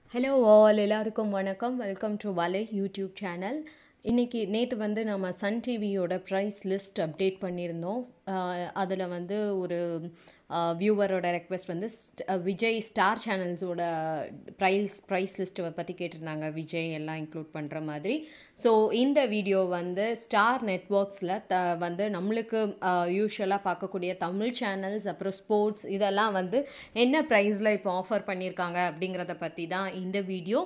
hello all எல்லாருக்கும் வணக்கம் welcome to வலை யூடியூப் சேனல் இன்றைக்கி நேற்று வந்து நம்ம சன் டிவியோட ப்ரைஸ் லிஸ்ட் அப்டேட் பண்ணியிருந்தோம் அதில் வந்து ஒரு வியூவரோட ரெக்வெஸ்ட் வந்து st- அஹ், விஜய் ஸ்டார் சேனல்ஸோட ப்ரைஸ் ப்ரைஸ் லிஸ்ட்டை பற்றி கேட்டிருந்தாங்க விஜய் எல்லாம் இன்க்ளூட் பண்ணுற மாதிரி ஸோ இந்த வீடியோ வந்து ஸ்டார் நெட்ஒர்க்ஸில் த வந்து நம்மளுக்கு யூஸ்வலாக பார்க்கக்கூடிய தமிழ் சேனல்ஸ் அப்புறம் ஸ்போர்ட்ஸ் இதெல்லாம் வந்து என்ன ப்ரைஸில் இப்போ ஆஃபர் பண்ணியிருக்காங்க அப்படிங்கிறத பற்றி தான் இந்த வீடியோ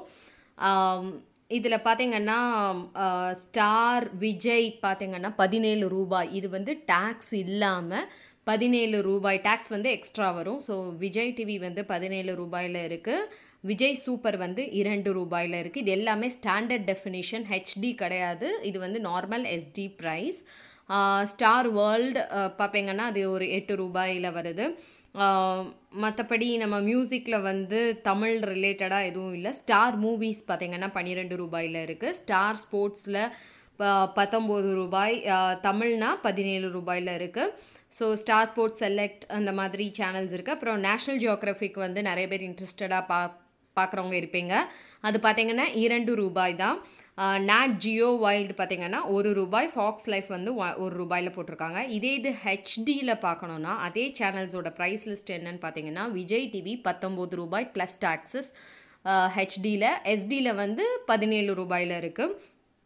இதில் பார்த்தீங்கன்னா ஸ்டார் விஜய் பார்த்தீங்கன்னா பதினேழு ரூபாய் இது வந்து டேக்ஸ் இல்லாமல் பதினேழு ரூபாய் டேக்ஸ் வந்து எக்ஸ்ட்ரா வரும் ஸோ விஜய் டிவி வந்து பதினேழு ரூபாயில் இருக்குது விஜய் சூப்பர் வந்து இரண்டு ரூபாயில் இருக்குது இது எல்லாமே ஸ்டாண்டர்ட் டெஃபினிஷன் ஹெச்டி கிடையாது இது வந்து normal SD price Star World பார்ப்பீங்கன்னா அது ஒரு எட்டு ரூபாயில் வருது மற்றபடி நம்ம மியூசிக்கில் வந்து தமிழ் ரிலேட்டடாக எதுவும் இல்லை ஸ்டார் மூவிஸ் பார்த்தீங்கன்னா பன்னிரெண்டு ரூபாயில் இருக்குது ஸ்டார் ஸ்போர்ட்ஸில் பத்தொம்போது ரூபாய் ஆஹ் தமிழ்னா பதினேழு ரூபாயில் இருக்குது ஸோ ஸ்டார் ஸ்போர்ட்ஸ் செலக்ட் அந்த மாதிரி சேனல்ஸ் இருக்குது அப்புறம் நேஷ்னல் ஜியோக்ராஃபிக் வந்து நிறைய பேர் இன்ட்ரெஸ்டடாக பா பார்க்குறவங்க இருப்பீங்க அது பார்த்தீங்கன்னா இரண்டு ரூபாய் தான் நாட் ஜியோ வைல்டு பார்த்தீங்கன்னா ஒரு ரூபாய் ஃபாக்ஸ் லைஃப் வந்து ஒ- ஒரு ரூபாயில் போட்டிருக்காங்க இதே இது ஹெச்டியில் பார்க்கணுன்னா அதே சேனல்ஸோட ப்ரைஸ் லிஸ்ட் என்னன்னு பார்த்தீங்கன்னா விஜய் டிவி பத்தொம்போது ரூபாய் ப்ளஸ் டாக்ஸஸ் ஹெச்டியில் எஸ்டியில் வந்து பதினேழு ரூபாயில் இருக்குது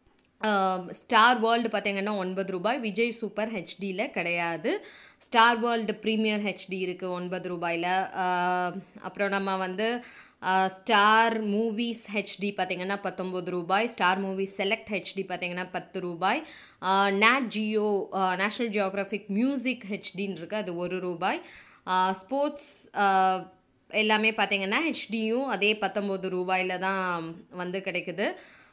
ஸ்டார் வேர்ல்டு பார்த்தீங்கன்னா ஒன்பது ரூபாய் விஜய் சூப்பர் ஹெச்டியில் கிடையாது ஸ்டார் வேர்ல்டு ப்ரீமியர் ஹெச்டி இருக்குது ஒன்பது ரூபாயில் அப்புறம் நம்ம வந்து ஸ்டார் மூவிஸ் ஹெச்டி பார்த்தீங்கன்னா பத்தொம்பது ரூபாய் ஸ்டார் மூவிஸ் செலக்ட் ஹெச்டி பார்த்தீங்கன்னா பத்து ரூபாய் Nat Geo National Geographic music ஹெச்டின்னு இருக்குது அது ஒரு ரூபாய் ஸ்போர்ட்ஸ் எல்லாமே பார்த்தீங்கன்னா ஹெச்டியும் அதே பத்தொம்போது ரூபாயில் தான் வந்து கிடைக்குது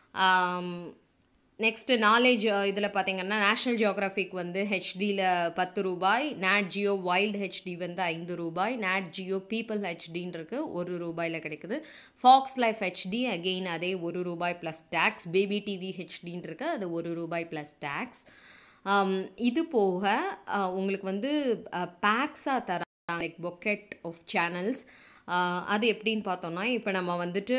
நெக்ஸ்ட்டு நாலேஜ் இதில் பார்த்தீங்கன்னா நேஷ்னல் ஜியோக்ராஃபிக் வந்து ஹெச்டியில் பத்து ரூபாய் நேட் ஜியோ வைல்டு ஹெச்டி வந்து ஐந்து ரூபாய் நேட் ஜியோ பீப்பிள் ஹெச்டின்னு இருக்கு ஒரு ரூபாயில் கிடைக்குது ஃபாக்ஸ் லைஃப் ஹெச்டி அகெயின் அதே ஒரு ரூபாய் ப்ளஸ் டேக்ஸ் பேபி டிவி ஹெச்டின்னு இருக்கு அது ஒரு ரூபாய் ப்ளஸ் டேக்ஸ் இது போக அஹ், உங்களுக்கு வந்து பேக்ஸாக தர லைக் பொக்கெட் ஆஃப் சேனல்ஸ் அது எப்படின்னு பார்த்தோம்னா இப்போ நம்ம வந்துட்டு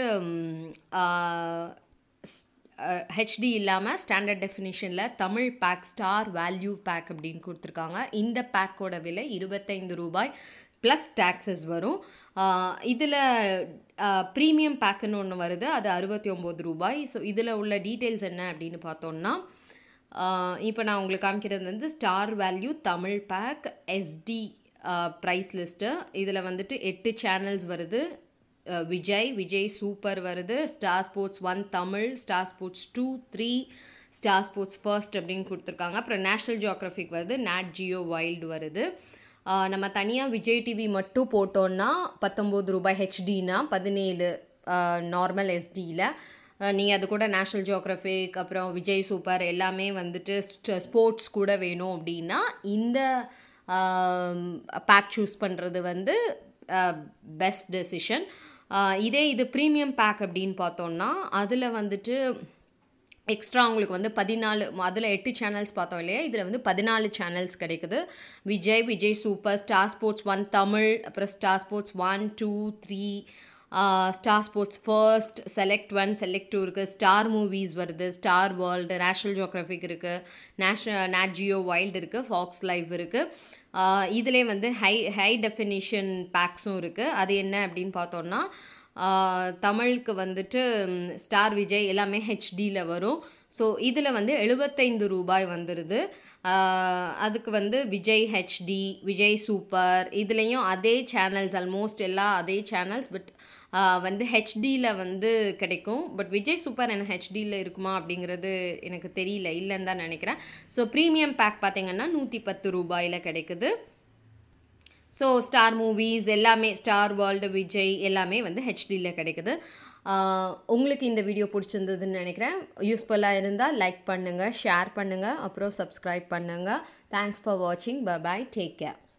ஹெச்டி இல்லாமல் ஸ்டாண்டர்ட் டெஃபினிஷனில் Tamil pack Star value pack அப்படின்னு கொடுத்துருக்காங்க இந்த பேக்கோட விலை இருபத்தைந்து ரூபாய் ப்ளஸ் டேக்ஸஸ் வரும் இதில் ப்ரீமியம் பேக்குன்னு ஒன்று வருது அது அறுபத்தி ஒம்பது ரூபாய் ஸோ இதில் உள்ள டீட்டெயில்ஸ் என்ன அப்படின்னு பார்த்தோம்னா இப்போ நான் உங்களுக்கு காமிக்கிறது வந்து Star value Tamil pack SD price list இதில் வந்துட்டு எட்டு சேனல்ஸ் வருது அஹ், விஜய் விஜய் சூப்பர் வருது Star Sports One Tamil Star Sports Two Three Star Sports First அப்படின்னு கொடுத்துருக்காங்க அப்புறம் நேஷ்னல் ஜியோக்ராஃபிக் வருது நேட் ஜியோ வைல்டு வருது அஹ், நம்ம தனியாக விஜய் டிவி மட்டும் போட்டோன்னா பத்தொம்போது ரூபாய் ஹெச்டினா பதினேழு நார்மல் எஸ்டியில் நீங்கள் அது கூட நேஷ்னல் ஜியோக்ராஃபிக் அப்புறம் விஜய் சூப்பர் எல்லாமே வந்துட்டு ஸ்போர்ட்ஸ் கூட வேணும் அப்படின்னா இந்த பேக் சூஸ் பண்ணுறது வந்து பெஸ்ட் டெசிஷன் இதே இது ப்ரீமியம் பேக் அப்படின்னு பார்த்தோம்னா அதில் வந்துட்டு எக்ஸ்ட்ரா உங்களுக்கு வந்து பதினாலு அதில் எட்டு சேனல்ஸ் பார்த்தோம் இல்லையா இதில் வந்து பதினாலு சேனல்ஸ் கிடைக்குது Vijay Vijay Super Star Sports One Tamil அப்புறம் Star Sports One Two Three Star Sports First Select One Select Two இருக்குது ஸ்டார் மூவிஸ் வருது ஸ்டார் வேர்ல்டு நேஷ்னல் ஜியோக்ராஃபிக் இருக்குது நேஷ்னல் நேட் ஜியோ வைல்டு இருக்குது ஃபாக்ஸ் லைவ் இருக்குது இதிலே வந்து ஹை ஹை டெஃபினிஷன் பேக்ஸும் இருக்குது அது என்ன அப்படின்னு பார்த்தோம்னா ஆஹ் தமிழுக்கு வந்துட்டு ம், ஸ்டார் விஜய் எல்லாமே ஹெச்டியில் வரும் ஸோ இதில் வந்து எழுபத்தைந்து ரூபாய் வந்துடுது ஆஹ் அதுக்கு வந்து விஜய் ஹெச்டி விஜய் சூப்பர் இதுலேயும் அதே சேனல்ஸ் ஆல்மோஸ்ட் எல்லா அதே சேனல்ஸ் பட் வந்து ஹெச்டியில் வந்து கிடைக்கும் பட் விஜய் சூப்பர் எனக்கு ஹெச்டியில் இருக்குமா அப்படிங்கிறது எனக்கு தெரியல இல்லைன்னு தான் நினைக்கிறேன் ஸோ ப்ரீமியம் பேக் பார்த்தீங்கன்னா நூற்றி பத்து ரூபாயில் கிடைக்குது ஸோ ஸ்டார் மூவிஸ் எல்லாமே ஸ்டார் வேர்ல்டு விஜய் எல்லாமே வந்து ஹெச்டியில் கிடைக்குது ஆஹ் உங்களுக்கு இந்த வீடியோ பிடிச்சிருந்ததுன்னு நினைக்கிறேன் யூஸ்ஃபுல்லாக இருந்தால் லைக் பண்ணுங்கள் ஷேர் பண்ணுங்கள் அப்புறம் சப்ஸ்கிரைப் பண்ணுங்கள் தேங்க்ஸ் ஃபார் வாட்சிங் பை பாய் டேக் கேர்